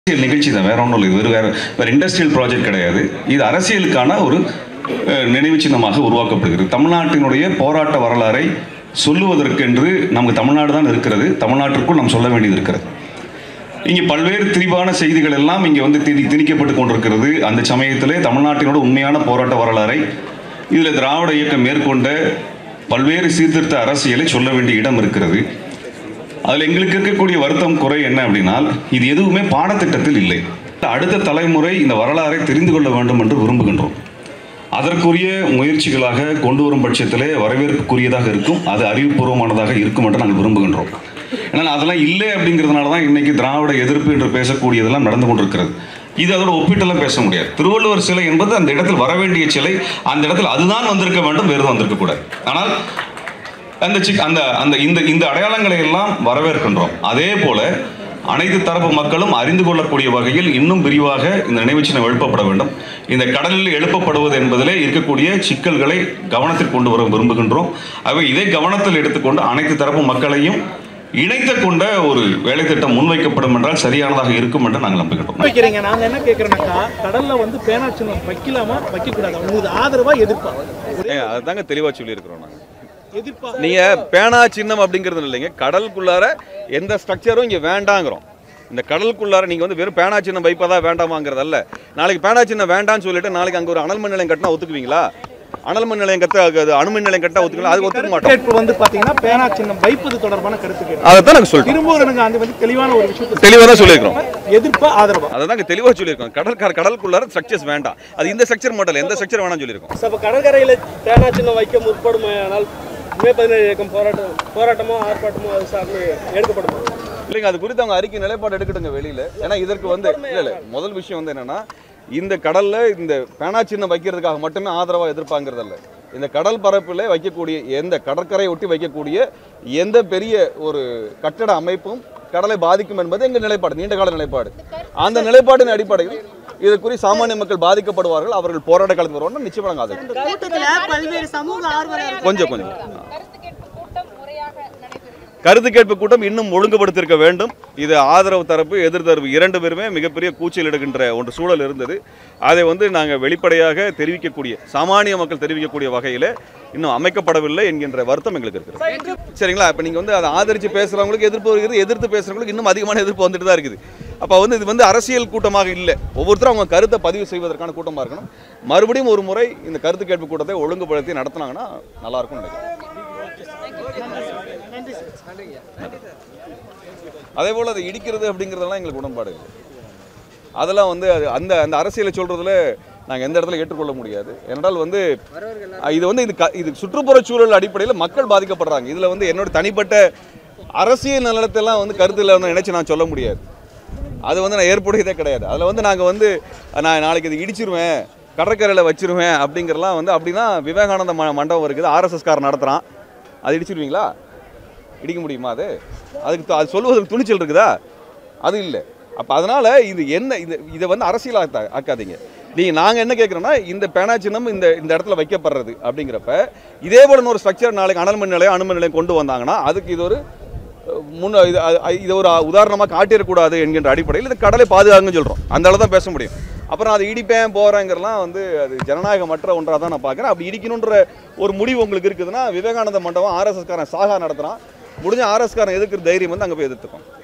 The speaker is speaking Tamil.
அரசியல் நிகழ்ச்சி தான் வேற ஒன்றும் இல்லை இது வேறு வேற வேற இண்டஸ்ட்ரியல் ப்ராஜெக்ட் கிடையாது இது அரசியலுக்கான ஒரு அஹ், நினைவு சின்னமாக உருவாக்கப்படுகிறது தமிழ்நாட்டினுடைய போராட்ட வரலாறை சொல்லுவதற்கென்று நமக்கு தமிழ்நாடு தான் இருக்கிறது தமிழ்நாட்டிற்குள் நாம் சொல்ல வேண்டியது இருக்கிறது இங்கே பல்வேறு திரிவான செய்திகள் எல்லாம் இங்கே வந்து திணி திணிக்கப்பட்டு கொண்டிருக்கிறது அந்த சமயத்திலே தமிழ்நாட்டினோட உண்மையான போராட்ட வரலாறை இதில் திராவிட இயக்கம் மேற்கொண்ட பல்வேறு சீர்திருத்த அரசியலை சொல்ல வேண்டிய இடம் இருக்கிறது அதில் எங்களுக்கு இருக்கக்கூடிய வருத்தம் குறை என்ன அப்படின்னால் இது எதுவுமே பாடத்திட்டத்தில் இல்லை அடுத்த தலைமுறை இந்த வரலாறை தெரிந்து கொள்ள வேண்டும் என்று விரும்புகின்றோம் அதற்குரிய முயற்சிகளாக கொண்டு வரும் பட்சத்திலே வரவேற்புக்குரியதாக இருக்கும் அது அறிவுபூர்வமானதாக இருக்கும் என்று நாங்கள் விரும்புகின்றோம் ஏன்னா அதெல்லாம் இல்லை அப்படிங்கிறதுனால தான் இன்னைக்கு திராவிட எதிர்ப்பு என்று பேசக்கூடியதெல்லாம் நடந்து கொண்டிருக்கிறது இது அதோட ஒப்பீட்டெல்லாம் பேச முடியாது திருவள்ளுவர் சிலை என்பது அந்த இடத்தில் வர வேண்டிய சிலை அந்த இடத்தில் அதுதான் வந்திருக்க வேண்டும் வேறு எதுவும் வந்திருக்க கூடாது ஆனால் அந்த சிக் அந்த அந்த இந்த இந்த அடையாளங்களை எல்லாம் வரவேற்கின்றோம் அதே போல அனைத்து தரப்பு மக்களும் அறிந்து கொள்ளக்கூடிய வகையில் இன்னும் விரிவாக இந்த நினைவு சின்னம் எழுப்பப்பட வேண்டும் இந்த கடலில் எழுப்பப்படுவது என்பதிலே இருக்கக்கூடிய சிக்கல்களை கவனத்தில் கொண்டு வர விரும்புகின்றோம் ஆகவே இதை கவனத்தில் எடுத்துக்கொண்டு அனைத்து தரப்பு மக்களையும் இணைத்து கொண்ட ஒரு வேலை திட்டம் முன்வைக்கப்படும் என்றால் சரியானதாக இருக்கும் என்று நாங்கள் நம்புகின்றோம் வைக்கிறீங்க நாங்க என்ன கேக்குறோம்னாக்கா கடல்ல வந்து பேனா சின்னம் வைக்கலாமா வைக்க கூடாது உங்களுக்கு ஆதரவா எதிர்ப்பா ஒரே ஏங்க அதுதாங்க தெளிவாக சொல்லியிருக்கிறோம் நாங்கள் எதிர்ப்பா நீங்கள் பேனா சின்னம் அப்படிங்கிறது இல்லைங்க கடலுக்குள்ளார எந்த ஸ்ட்ரக்சரும் இங்கே வேண்டாங்கிறோம் இந்த கடலுக்குள்ளார நீங்கள் வந்து வெறும் பேனா சின்னம் வைப்பதா வேண்டாமாங்கிறதல்ல நாளைக்கு பேனா சின்னம் வேண்டாம்னு சொல்லிட்டு நாளைக்கு அங்கே ஒரு அனல் மின் நிலையம் கட்டினா ஒத்துக்குவீங்களா அனல் மின் நிலையம் கட்ட அது அணுமின் நிலையம் கட்டினா ஒத்துக்கலாம் அது ஒத்துக்க மாட்டோம் கேட்பு வந்து பாத்தீங்கன்னா பேனா சின்னம் வைப்பது தொடர்பான கருத்து கேட்பு அதை தான் நாங்கள் சொல்லிட்டோம் திரும்பவும் காந்தி வந்து தெளிவான ஒரு விஷயத்தை தெளிவாக தான் சொல்லியிருக்கிறோம் எதிர்ப்பா ஆதரவா அதை தாங்க தெளிவாக சொல்லியிருக்கோம் கடற்கரை கடலுக்குள்ளார ஸ்ட்ரக்சர்ஸ் வேண்டாம் அது இந்த ஸ்ட்ரக்சர் மட்டும் இல்லை எந்த ஸ்ட்ரக்சர் வேணாம்னு சொல்லியிருக்கோம் அப்ப கடற்கரையில பேனா சின்னம் வைக்க முற்படுமே ஆனால் மே பதினேழு இயக்கம் போராட்டம் போராட்டமோ ஆர்ப்பாட்டமோ அது சார்ந்து எடுக்கப்படும் இல்லைங்க அது குறித்து அவங்க அறிக்கை நிலைப்பாடு எடுக்கட்டுங்க வெளியில ஏன்னா இதற்கு வந்து இல்ல இல்ல முதல் விஷயம் வந்து என்னன்னா இந்த கடல்ல இந்த பேனா சின்னம் வைக்கிறதுக்காக மட்டுமே ஆதரவா எதிர்ப்பாங்கிறதல்ல இந்த கடல் பரப்பில் வைக்கக்கூடிய எந்த கடற்கரை ஒட்டி வைக்கக்கூடிய எந்த பெரிய ஒரு கட்டட அமைப்பும் கடலை பாதிக்கும் என்பது எங்க நிலைப்பாடு நீண்ட கால நிலைப்பாடு அந்த நிலைப்பாட்டின் அடிப்படையில் இதற்குரிய சாமானிய மக்கள் பாதிக்கப்படுவார்கள் அவர்கள் போராட்ட காலத்துக்கு வருவாங்க நிச்சயமாக நாங்கள் ஆதரிக்கிறோம். கூட்டத்துல பல்வேறு சமூக ஆர்வலர்கள் கொஞ்சம் கொஞ்சம் கருத்து கேட்பு கூட்டம் முறையாக நடைபெறுகிறது கருத்து கேட்பு கூட்டம் இன்னும் ஒழுங்குபடுத்தியிருக்க வேண்டும் இது ஆதரவு தரப்பு எதிர் தரப்பு இரண்டு பேருமே மிகப்பெரிய கூச்சல் எடுக்கின்ற ஒன்று சூழல் இருந்தது அதை வந்து நாங்கள் வெளிப்படையாக தெரிவிக்கக்கூடிய சாமானிய மக்கள் தெரிவிக்கக்கூடிய வகையில் இன்னும் அமைக்கப்படவில்லை என்கின்ற வருத்தம் எங்களுக்கு இருக்குது சரிங்களா இப்போ நீங்கள் வந்து அதை ஆதரித்து பேசுகிறவங்களுக்கு எதிர்ப்பு வருகிறது எதிர்த்து பேசுகிறவங்களுக்கு இன்னும் அதிகமான எதிர்ப்பு வந்துட்டு தான் இருக்குது அப்போ வந்து இது வந்து அரசியல் கூட்டமாக இல்லை ஒவ்வொருத்தரும் அவங்க கருத்தை பதிவு செய்வதற்கான கூட்டமாக இருக்கணும் மறுபடியும் ஒரு முறை இந்த கருத்து கேட்பு கூட்டத்தை ஒழுங்குபடுத்தி நடத்துனாங்கன்னா நல்லா இருக்கும்னு நினைக்கிறேன் அதே போல் அதை இடிக்கிறது அப்படிங்கிறதெல்லாம் எங்களுக்கு உடன்பாடு இல்லை அதெல்லாம் வந்து அது அந்த அந்த அரசியலை சொல்கிறதுல நாங்கள் எந்த இடத்துல ஏற்றுக்கொள்ள முடியாது ஏனென்றால் வந்து அஹ், இது வந்து இது க இது சுற்றுப்புற சூழல் அடிப்படையில் மக்கள் பாதிக்கப்படுறாங்க இதில் வந்து என்னோட தனிப்பட்ட அரசியல் நலத்தெல்லாம் வந்து கருத்தில் வந்து நினைச்சு நான் சொல்ல முடியாது அது வந்து நான் ஏற்புடையதே கிடையாது அதில் வந்து நாங்கள் வந்து நான் நாளைக்கு இது இடிச்சிருவேன் கடற்கரையில் வச்சிருவேன் அப்படிங்கிறலாம் வந்து அப்படின்னா விவேகானந்த ம மண்டபம் இருக்குது ஆர்எஸ்எஸ் காரன் நடத்துகிறான் அது இடிச்சிருவீங்களா இடிக்க முடியுமா அது அதுக்கு து- அது சொல்லுவதற்கு துணிச்சல் இருக்குதா அது இல்லை அப்போ அதனால் இது என்ன இது இதை வந்து அரசியல் ஆக்கா ஆக்காதீங்க நீங்கள் நாங்கள் என்ன கேட்குறோன்னா இந்த பேனா சின்னம் இந்த இந்த இடத்துல வைக்கப்படுறது அப்படிங்கிறப்ப இதே போல ஒரு ஸ்ட்ரக்சர் நாளைக்கு அனல் மின் நிலையம் அணுமின் நிலையம் கொண்டு வந்தாங்கன்னா அதுக்கு இது ஒரு அஹ், முன்ன இது அ- அ- இது ஒரு உதாரணமாக காட்டிடக்கூடாது என்கின்ற அடிப்படையில் இது கடலை பாதுகாங்கன்னு சொல்கிறோம் அந்த அளவு தான் பேச முடியும் அப்புறம் அது இடிப்பேன் போகிறேங்கிறலாம் வந்து அது ஜனநாயகமற்ற ஒன்றாக தான் நான் பார்க்குறேன் அப்படி இடிக்கணுன்ற ஒரு முடிவு உங்களுக்கு இருக்குதுன்னா விவேகானந்த மண்டபம் ஆர்எஸ்எஸ்காரன் சாகா நடத்துகிறான் முடிஞ்ச ஆர்எஸ்காரன் எதுக்குற தைரியம் வந்து அங்கே போய் எதிர்த்துக்கும்